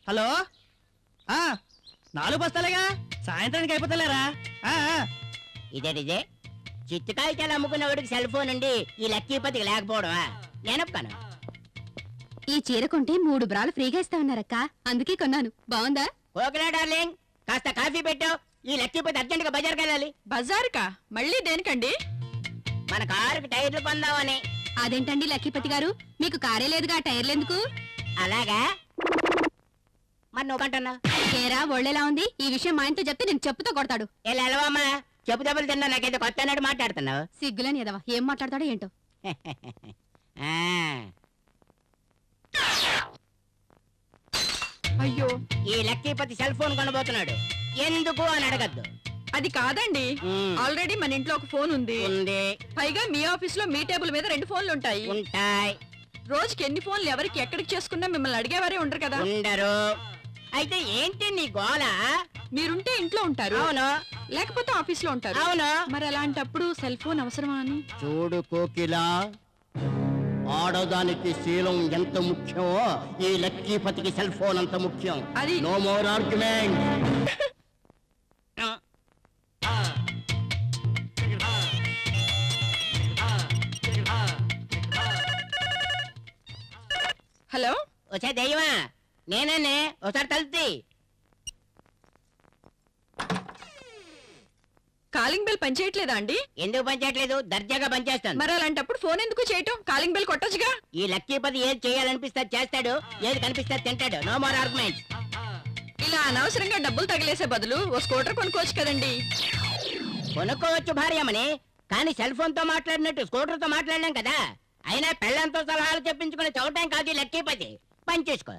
Hello ఆ నాలుగు బస్తాలేగా సాయంత్రానికి అయిపోతలేరా ఆ, ఆ. ఇదేటిదే చిత్తు కాగితాలు అమ్ముకున్నవాడికి సెల్ ఫోన్ ఉండి ఈ లక్కీపతికి లేకపోవడమా నేనొప్పాను ఈ చీర కొంటే మూడు బ్రాలు ఫ్రీగా ఇస్తా ఉన్నారక్క అందుకే కొన్నాను బాగుందా కోకిలా డార్లింగ్ కాస్త కాఫీ పెట్టు ఈ లక్కీపతి అర్జెంట్ గా బజార్కి వెళ్ళాలి బజారుకా మళ్ళీ దేనికండి మన కారుకి టైర్లు కొందామని అదేంటండి లక్కీపతి గారు మీకు కారే లేదుగా టైర్లు ఎందుకు అలాగా మరి నువ్వు కంటున్నావు కేరా ఒళ్ళెలా ఉంది ఈ విషయం మా ఆయనతో చెప్తే నేను చెప్పుతో కొడతాడు ఎలా వెళ్ళవమ్మా చెప్పు దెబ్బలు తిన్నా నాకైతే కొత్త అన్నట్టు మాట్లాడుతున్నావు సిగ్గులని ఎదవా ఏం మాట్లాడతాడో ఏంటో ఆ, అయ్యో ఈ లక్కీపతి సెల్ ఫోన్ కొనబోతున్నాడు ఎందుకు అని అడగద్దు అది కాదండి ఉమ్, ఆల్రెడీ మన ఇంట్లో ఒక ఫోన్ ఉంది ఉంది పైగా మీ ఆఫీస్ లో మీ టేబుల్ మీద రెండు ఫోన్లు ఉంటాయి ఉంటాయి రోజుకి ఎన్ని ఫోన్లు ఎవరికి ఎక్కడికి చేసుకున్నా మిమ్మల్ని అడిగేవారే ఉండరు కదా ఉండరు అయితే ఏంటి నీ గోల మీరుంటే ఇంట్లో ఉంటారు అవును లేకపోతే ఆఫీస్ లో ఉంటారు అవును మరి అలాంటప్పుడు సెల్ ఫోన్ అవసరమా అని చూడు కోకిలా ఆడదానికి శీలం ఎంత ముఖ్యమో ఈ లక్కీపతికి సెల్ ఫోన్ అంత ముఖ్యం అది నో మోర్ ఆర్గ్యుమెంట్ హలో వచ్చే దెయ్యమా నేనే ఒకసారి తలుపుతి కాలింగ్ బెల్ పనిచేయట్లేదా అండి ఎందుకు పనిచేయట్లేదు దర్జాగా పనిచేస్తాను మరి అలాంటప్పుడు ఫోన్ ఎందుకు చేయటం కాలింగ్ బెల్ కొట్టొచ్చుగా ఈ లక్కీపతి ఏది చేయాలనిపిస్తే అది చేస్తాడు ఏది కనిపిస్తే అది తింటాడు నో మోర్ ఆర్గ్యుమెంట్ ఇలా అనవసరంగా డబ్బులు తగిలేసే బదులు ఓ స్కూటర్ కొనుక్కోవచ్చు కదండి కొనుక్కోవచ్చు భార్యమని కానీ సెల్ ఫోన్ తో మాట్లాడినట్టు స్కూటర్ తో మాట్లాడలేం కదా అయినా పెళ్ళంతో సలహాలు చెప్పించుకుని చవటం కాదు ఈ లక్కీపతి పని చేసుకో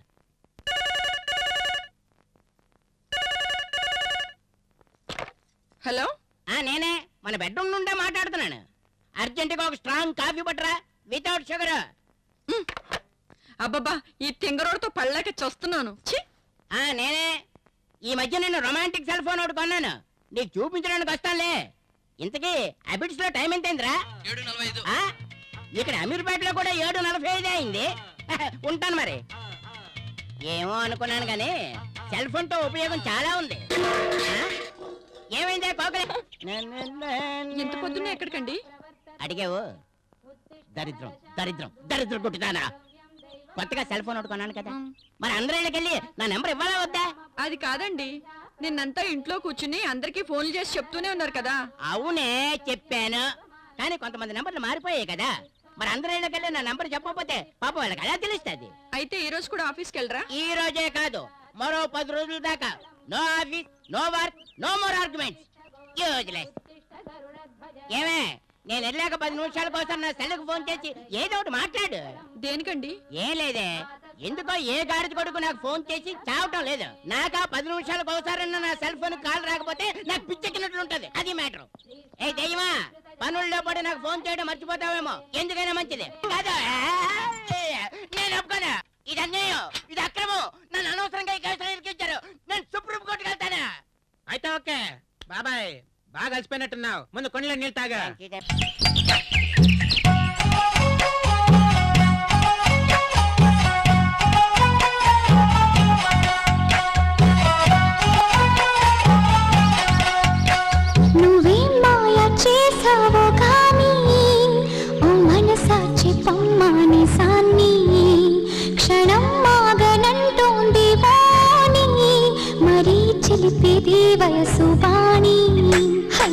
హలో ఆ నేనే మన బెడ్రూమ్ నుండే మాట్లాడుతున్నాను అర్జెంటుగా ఒక స్ట్రాంగ్ కాఫీ పట్టరా వితౌట్ షుగర్ అబ్బబ్బా ఈ తింగరోడ్తో పళ్ళాక చస్తున్నాను ఛీ! ఆ నేనే ఈ మధ్య నేను రొమాంటిక్ సెల్ ఫోన్ ఒకటి కొన్నాను నీకు చూపించడానికి వస్తానులే ఇంతకీ అబిడ్స్ లో టైం ఎంతైందిరా ఆ? ఇక్కడ అమీర్పేటలో కూడా ఏడు నలభై ఐదు అయింది ఉంటాను మరి ఏమో అనుకున్నాను కానీ సెల్ ఫోన్ తో ఉపయోగం చాలా ఉంది ఆ? ఏమైందే కోకలే ఇంత పొద్దున్నే ఎక్కడికండి అడిగావు దరిద్రం దరిద్రం దరిద్రం కొట్టుతానా కొత్తగా సెల్ ఫోన్ ఒకటి కొన్నాను కదా మరి అందరి ఇళ్ళకెళ్ళి నా నెంబర్ ఇవ్వాలా వద్దా అది కాదండి నిన్నంతా ఇంట్లో కూర్చుని అందరికీ ఫోన్లు చేసి చెప్తూనే ఉన్నారు కదా అవునే చెప్పాను కానీ కొంతమంది నెంబర్లు మారిపోయాయి కదా మరి అందరి ఇళ్ళకెళ్ళి నా నెంబర్ చెప్పకపోతే పాపం వాళ్ళకి ఎలా తెలుస్తుంది అయితే ఈ రోజు కూడా ఆఫీస్కి వెళ్ళరా ఈ రోజే కాదు మరో పది రోజుల దాకా no office no work no more arguments useless ఏమే నేను వెళ్ళాక పది నిమిషాల కోసం నా సెల్లుకు ఫోన్ చేసి ఏదో ఒకటి మాట్లాడు దేనికండి ఏం లేదే ఎందుకో ఏ గాడిద కొడుకు నాకు ఫోన్ చేసి చావటం లేదు నాకా పది నిమిషాలకు ఒకసారన్నా నా సెల్ ఫోన్ కాల్ రాకపోతే నాకు పిచ్చెక్కినట్లు ఉంటది అది మ్యాటర్ ఏ దయ్యమా పనుల్లో పడి నాకు ఫోన్ చేయడం మర్చిపోతావేమో ఎందుకైనా మంచిది కాదు నేను ఒప్పుకోను ఇది అన్యాయం ఇది అక్రమం నన్ను అనవసరంగా ఈ కేసులో ఇరికించారు నేను సుప్రీం కోర్టుకి వెళ్తాను అయితే ఓకే బాబాయ్ బాగా అలసిపోయినట్టున్నావు ముందు కొండలో నీళ్ళు తాగా నువ్వేం మాయ చేసావో కానీ ఓ మనసాచి పమ్మాని సాన్ని క్షణం మాగనంటోంది వాణి మరీ చిలిపిది వయసు వాణి